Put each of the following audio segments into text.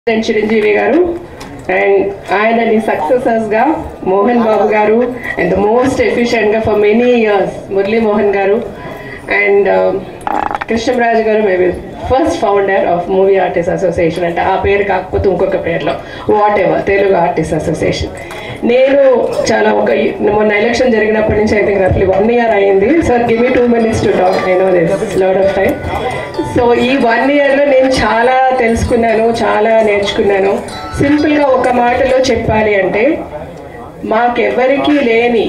President Chiranjeevi గారు and ఆయనని successors గా Mohan Babu garu and the most efficient గా for many years Murali Mohan garu and Krishnaraju garu maybe first founder of movie artist association అంటే ఆ పేరు కాకపోతే ఇంకొక పేరులో whatever Telugu artist association నేను చాలా ఒక మొన్న ఎలక్షన్ జరిగినప్పటి నుంచి ఐ థింక్ రఫ్లీ వన్ ఇయర్ అయింది sir give me two minutes to talk I know this lot of time so ఈ వన్ ఇయర్లో నేను చాలా తెలుసుకున్నాను చాలా నేర్చుకున్నాను సింపుల్గా ఒక మాటలో చెప్పాలి అంటే మాకెవ్వరికీ లేని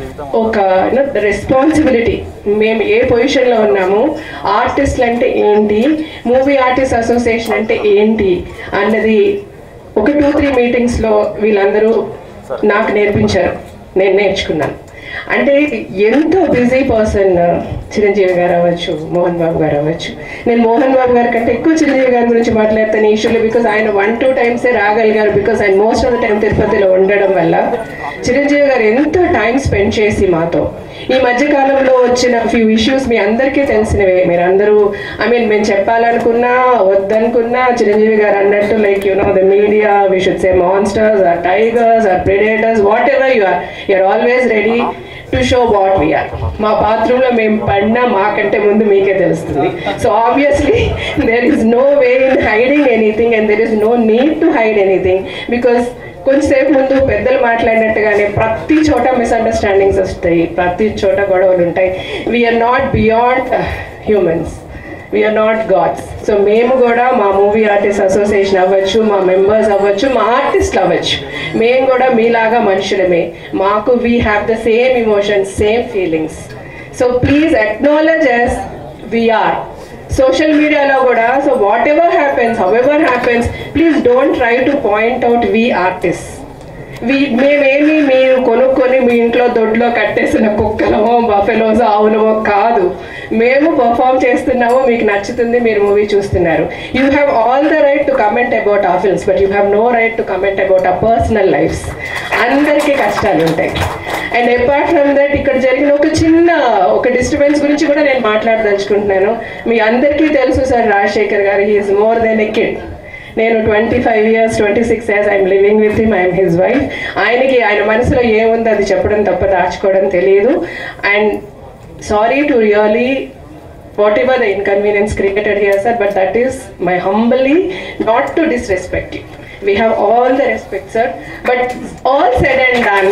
ఒక రెస్పాన్సిబిలిటీ మేము ఏ పొజిషన్లో ఉన్నాము ఆర్టిస్టులు అంటే ఏంటి మూవీ ఆర్టిస్ట్ అసోసియేషన్ అంటే ఏంటి అన్నది ఒక టూ త్రీ మీటింగ్స్లో వీళ్ళందరూ నాకు నేర్పించారు నేను నేర్చుకున్నాను అంటే ఎంతో బిజీ పర్సన్ చిరంజీవి గారు అవ్వచ్చు మోహన్ బాబు గారు అవ్వచ్చు నేను మోహన్ బాబు గారి కంటే ఎక్కువ చిరంజీవి గారి గురించి మాట్లాడతాను ఇష్యూలో బికాస్ ఆయన వన్ టూ టైమ్సే రాగలిగారు బికాస్ ఆయన మోస్ట్ ఆఫ్ ద టైం తిరుపతిలో ఉండడం వల్ల చిరంజీవి గారు ఎంతో టైం స్పెండ్ చేసి మాతో ఈ మధ్య కాలంలో వచ్చిన ఫ్యూ ఇష్యూస్ మీ అందరికీ తెలిసినవే మీరు అందరూ ఐ మీన్ మేము చెప్పాలనుకున్నా వద్దనుకున్నా చిరంజీవి గారు అన్నట్టు like you know the media we should say monsters or tigers or predators whatever you are you're always ready to show what we're మా బాత్రూంలో మేము పడినా మాకంటే ముందు మీకే తెలుస్తుంది so obviously there is no way in hiding anything and there is no need to hide anything because కొంచెంసేపు ముందు పెద్దలు మాట్లాడినట్టుగానే ప్రతి చోట మిస్అండర్స్టాండింగ్స్ వస్తాయి ప్రతి చోట గొడవలు ఉంటాయి we are not beyond humans we are not gods so మేము కూడా మా మూవీ ఆర్టిస్ట్ అసోసియేషన్ అవ్వచ్చు మా మెంబర్స్ అవ్వచ్చు మా ఆర్టిస్ట్లు అవ్వచ్చు మేము కూడా మీలాగా మనుషులమే మాకు we have the same emotions same feelings so please acknowledge us we are social మీడియాలో కూడా so whatever happens however happens please don't try to point out we artist we మేమేమి మీరు కొనుక్కొని మీ ఇంట్లో దొడ్లో కట్టేసిన కుక్కలమో బఫెలోస్ ఆవులమో కాదు మేము పర్ఫామ్ చేస్తున్నామో మీకు నచ్చుతుంది మీరు మూవీ చూస్తున్నారు you have all the right to comment about ఆ films but you have no right to comment about ఆ పర్సనల్ లైఫ్స్ అందరికీ కష్టాలు ఉంటాయి అండ్ అపార్ట్ ఫ్రమ్ దట్ ఇక్కడ జరిగిన ఒక చిన్న ఒక డిస్టర్బెన్స్ గురించి కూడా నేను మాట్లాడదలుచుకుంటున్నాను మీ అందరికీ తెలుసు sir Rajasekhar garu he is more than a kid నేను twenty five years twenty six years I'm living with him I'm his wife ఆయనకి ఆయన మనసులో ఏముందో అది చెప్పడం తప్ప దాచుకోవడం తెలియదు and sorry to really whatever the inconvenience created here sir but that is my humbly not to disrespect you we have all the respect sir but all said and done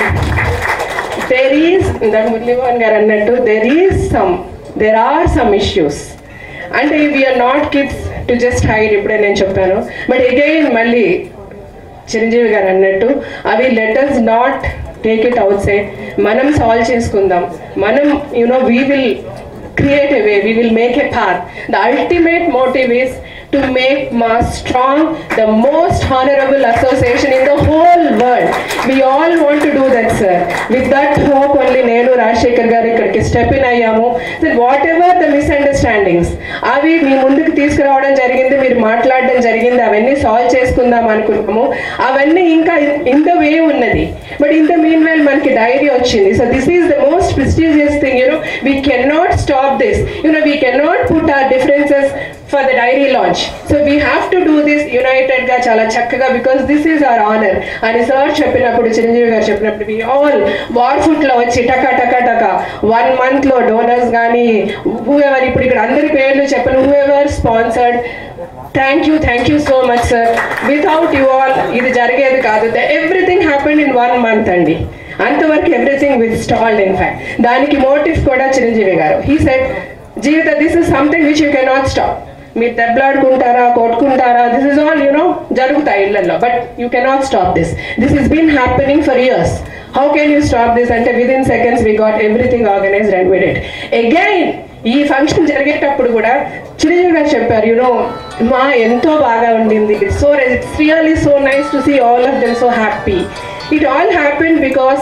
there is ఇందాక మురళీమోహన్ గారు అన్నట్టు there is some there are some issues అంటే we are not kids to just hide ఇప్పుడే నేను చెప్పాను but again మళ్ళీ చిరంజీవి గారు అన్నట్టు అవి letters not take it outside మనం సాల్వ్ చేసుకుందాం మనం you know we will create a way we will make a path the ultimate motive is to make MAA strong the most honourable association in the whole world we all want to do that sir with that hope only నేను రాజశేఖర్ గారు ఇక్కడికి step in అయ్యాము whatever the misunderstandings అవి మీ ముందుకు తీసుకురావడం జరిగింది మీరు మాట్లాడడం జరిగింది అవన్నీ సాల్వ్ చేసుకుందాం అనుకున్నాము అవన్నీ ఇంకా ఇన్ ద వే ఉన్నది but in the meanwhile మనకి డైరీ వచ్చింది so this is the most prestigious thing you know we can not stop this you know we can not put our differences for the diary launch so we have to do this united గా చాలా చక్కగా because this is our honour అని sir చెప్పినప్పుడు చిరంజీవి గారు చెప్పినప్పుడు we all war foot లో వచ్చి టకా టకా టకా వన్ మంత్ లో డోనర్స్ కానీ హూ ఎవర్ ఇప్పుడు ఇక్కడ అందరి పేర్లు చెప్పను whoever sponsored thank you thank you so much sir without you all ఇది జరిగేది కాదు everything happened in one month అండి అంతవరకు everything with stalled in fact దానికి మోటివ్ కూడా Chiranjeevi garu he said Jeevitha this is something which you cannot stop మీరు దెబ్బలాడుకుంటారా కొట్టుకుంటారా దిస్ ఇస్ ఆల్ యూనో జరుగుతాయి ఇళ్లలో but you cannot stop this this is been happening for years how can you stop this అంటే within seconds we got everything organised and with it again ఈ function జరిగేటప్పుడు కూడా చిరంజీవి గారు చెప్పారు you know మా ఎంతో బాగా ఉండింది it's so it's really so nice to see all of them so happy it all happen because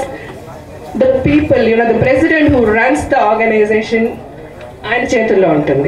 the people you know the president who runs the organisation ఆయన చేతుల్లో ఉంటుంది సో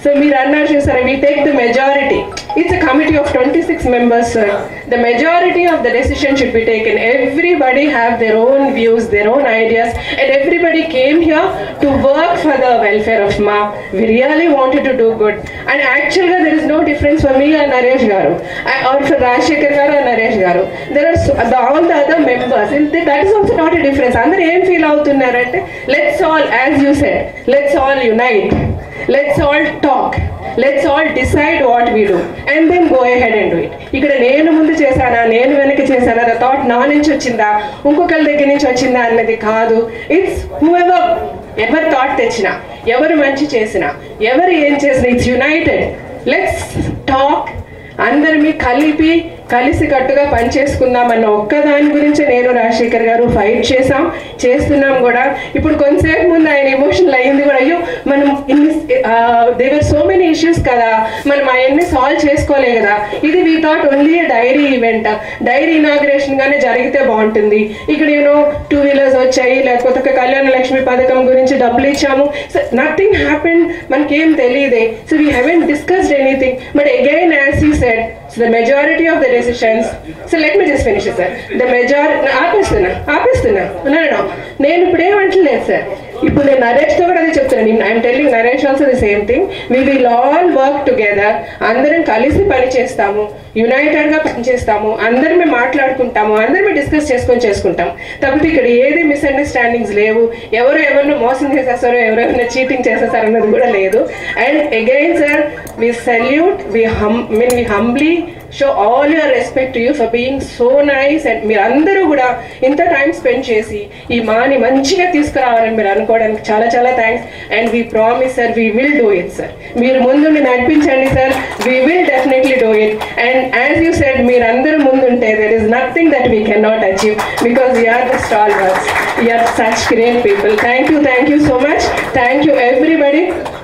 సో మీరు అన్నారు చూసారా we take the majority it's a committee of twenty six members sir the majority of the decision should be taken everybody have their own views their own ideas and everybody came here to work for the welfare of మా we really wanted to do good and యాక్చువల్గా there is no difference for me and Naresh garu or for Rajasekhar garu and Naresh garu there are all the other members that is also not a difference అందరూ ఏం feel అవుతున్నారంటే let's all as you said let's all unite let's all talk let's all decide what we do and then go head and do it ఇక్కడ నేను ముందు చేశానా నేను వెనక్కి చేశానా ద థాట్ నా నుంచి వచ్చిందా ఇంకొకరి దగ్గర నుంచి వచ్చిందా అన్నది కాదు ఇట్స్ హూ ఎవర్ ఎవరు థాట్ తెచ్చినా ఎవరు మంచి చేసినా ఎవరు ఏం చేసినా ఇట్స్ యునైటెడ్ లెట్స్ టాక్ అందరినీ కలిపి కలిసి కట్టుగా పనిచేసుకుందాం అన్న ఒక్క దాని గురించి నేను రాజశేఖర్ గారు ఫైట్ చేసాం చేస్తున్నాం కూడా ఇప్పుడు కొంతసేపు ముందు ఆయన ఎమోషనల్ అయ్యింది కూడా అయ్యో మనం ఇన్ని దేవర్ సో మెనీ ఇష్యూస్ కదా మనం అవన్నీ సాల్వ్ చేసుకోలే కదా ఇది we thought only diary event diary inauguration గానే జరిగితే బాగుంటుంది ఇక్కడ యూనో టూ వీలర్స్ వచ్చాయి లేకపోతే ఒక కళ్యాణ లక్ష్మి పథకం గురించి డబ్బులు ఇచ్చాము సో నథింగ్ హ్యాపెన్ మనకేం తెలియదే so we haven't discussed anything but again as he said so the majority of the decisions so let me just finish sir the majority ఆపేస్తున్నా ఆపేస్తున్నా no, no, no. నేను ఇప్పుడు ఏమంటలేదు సార్ ఇప్పుడు నేను నరేష్తో కూడా అదే చెప్తున్నాను I'm telling Naresh also the same thing we will all work together అందరం కలిసి పని చేస్తాము యునైటెడ్ గా పనిచేస్తాము అందరమే మాట్లాడుకుంటాము అందరమే డిస్కస్ చేసుకొని చేసుకుంటాం తప్పితే ఇక్కడ ఏది మిస్అండర్స్టాండింగ్స్ లేవు ఎవరు ఎవరినో మోసం చేసేస్తారో ఎవరెవరినో చీటింగ్ చేసేస్తారో అన్నది కూడా లేదు and again sir we salute we hmm mean we humbly show all your respect to you for being so nice and మీరు అందరూ కూడా ఇంత టైం స్పెండ్ చేసి ఈ మాని మంచిగా తీసుకురావాలని మీరు అనుకోవడానికి చాలా చాలా thanks and we promise sir we will do it sir మీరు ముందుండి నడిపించండి sir we will definitely do it and as you said మీరందరూ ముందుంటే there is nothing that we can not achieve because we are the stalwarts we are such great people thank you thank you so much thank you everybody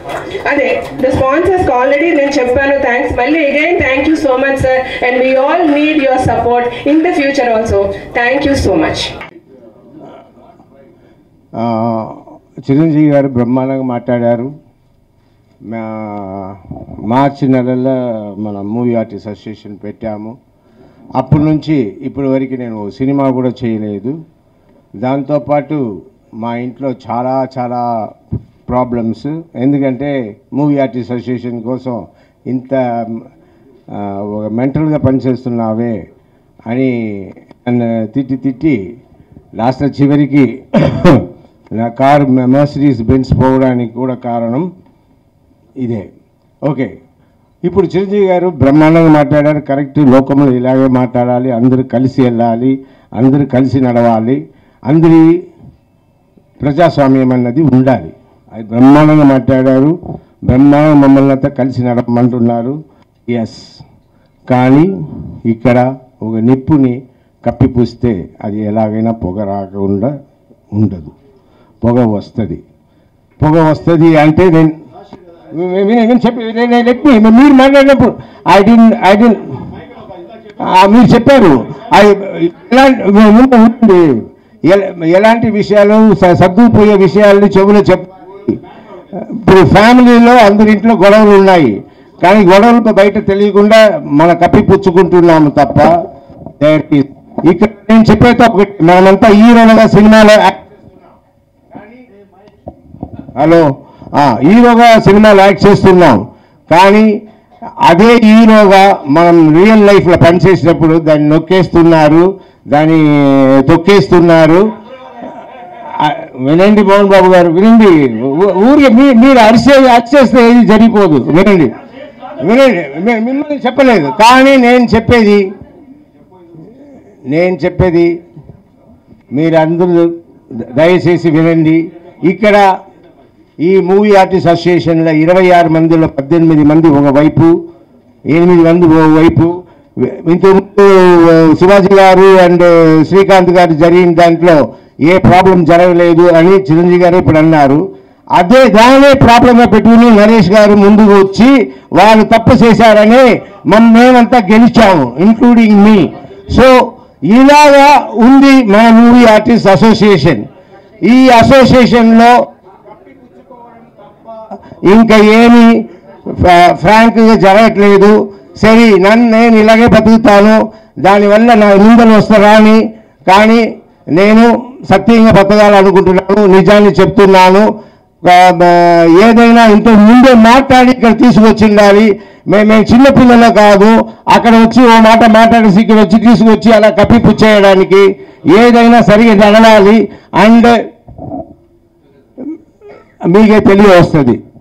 అదే the sponsors already నేను చెప్పాను thanks మళ్ళీ again thank you so much sir and we all need your support in the future also thank you so much ah, Chiranjeevi గారు బ్రహ్మాండంగా మాట్లాడారు మా- మార్చి నెలలో మన మూవీ ఆర్టిస్ట్ అసోసియేషన్ పెట్టాము అప్పటి నుంచి ఇప్పటి వరకు నేను ఓ సినిమా కూడా చేయలేదు దాంతోపాటు మా ఇంట్లో చాలా చాలా ప్రాబ్లమ్స్ ఎందుకంటే మూవీ ఆర్టిస్ట్ అసోసియేషన్ కోసం ఇంత ఆ, ఒక మెంటల్గా పనిచేస్తున్నావే అని నన్ను తిట్టి తిట్టి లాస్ట్ చివరికి నా కారు మెర్సిడీస్ బెన్స్ పోవడానికి కూడా కారణం ఇదే ఓకే ఇప్పుడు చిరంజీవి గారు బ్రహ్మాండంగా మాట్లాడారు కరెక్ట్ లోకంలో ఇలాగే మాట్లాడాలి అందరూ కలిసి వెళ్ళాలి అందరూ కలిసి నడవాలి అందరి ప్రజాస్వామ్యం అన్నది ఉండాలి అది బ్రహ్మాండంగా మాట్లాడారు బ్రహ్మాండంగా మమ్మల్ని అంతా కలిసి నడపమంటున్నారు ఎస్ కానీ ఇక్కడ ఒక నిప్పుని కప్పిపూస్తే అది ఎలాగైనా పొగ రాకుండా ఉండదు పొగ వస్తుంది పొగ వస్తుంది అంటే నేను నేను చెప్పి నేను చెప్పి మీరు మాట్లాడినప్పుడు ఐ డి ఐ డి మీరు చెప్పారు ఐ- ఎలాంటి ముందు ఉంటుంది ఎల- ఎలాంటి విషయాలు స- సర్దుకుపోయే విషయాలు చెవులో చెప్ ఇప్పుడు ఫ్యామిలీలో అందరింట్లో గొడవలు ఉన్నాయి కానీ గొడవలు బయట తెలియకుండా మన కప్పిపుచ్చుకుంటున్నాము తప్ప there is- ఇక్కడ నేను చెప్పేది ఒకటి మనమంతా హీరోలుగా సినిమాలో యాక్ట్ హలో ఆ, హీరోగా సినిమాలు యాక్ట్ చేస్తున్నాం కానీ అదే హీరోగా మనం రియల్ లైఫ్లో పనిచేసినప్పుడు దాన్ని నొక్కేస్తున్నారు దాన్ని తొక్కేస్తున్నారు ఆ, వినండి మోహన్ బాబు గారు వినండి ఊ- ఊరికే మీ- మీరు అరిసే అరిచేస్తే ఏది జరిగిపోదు వినండి వినండి మి- మిమ్మల్ని చెప్పలేదు కానీ నేను చెప్పేది నేను చెప్పేది మీరందరూ దయచేసి వినండి ఇక్కడ ఈ మూవీ ఆర్టిస్ట్ అసోసియేషన్లో ఇరవై ఆరు మందిలో పద్దెనిమిది మంది ఒకవైపు ఎనిమిది మంది ఒకవైపు ఇంతకుముందు శివాజీ గారు అండ్ శ్రీకాంత్ గారు జరిగిన దాంట్లో ఏ ప్రాబ్లం జరగలేదు అని చిరంజీవి గారు ఇప్పుడు అన్నారు అదే దానే ప్రాబ్లంగా పెట్టుకుని నరేష్ గారు ముందుకు వచ్చి వాళ్ళు తప్పు చేశారని మన మేమంతా గెలిచాము ఇంక్లూడింగ్ మీ సో ఇలాగా ఉంది మన మూవీ ఆర్టిస్ట్ అసోసియేషన్ ఈ అసోసియేషన్లో ఇంకా ఏమి ఫ్రా- ఫ్రాంక్గా జరగట్లేదు సరే నన్ను నేను ఇలాగే బతుకుతాను దానివల్ల నా నిందలు వస్తారా అని కానీ నేను సత్యంగా బతకాలనుకుంటున్నాను నిజాన్ని చెప్తున్నాను ఆ, ఆ, ఏదైనా ఇంతకు ముందే మాట్లాడి ఇక్కడ తీసుకొచ్చిండాలి మేము మేము చిన్నపిల్లలు కాదు అక్కడ వచ్చి ఓ మాట మాట్లాడేసి ఇక్కడ వచ్చి తీసుకొచ్చి అలా కప్పిపు చేయడానికి ఏదైనా సరిగా జరగాలి అండ్ మీకే తెలియ వస్తుంది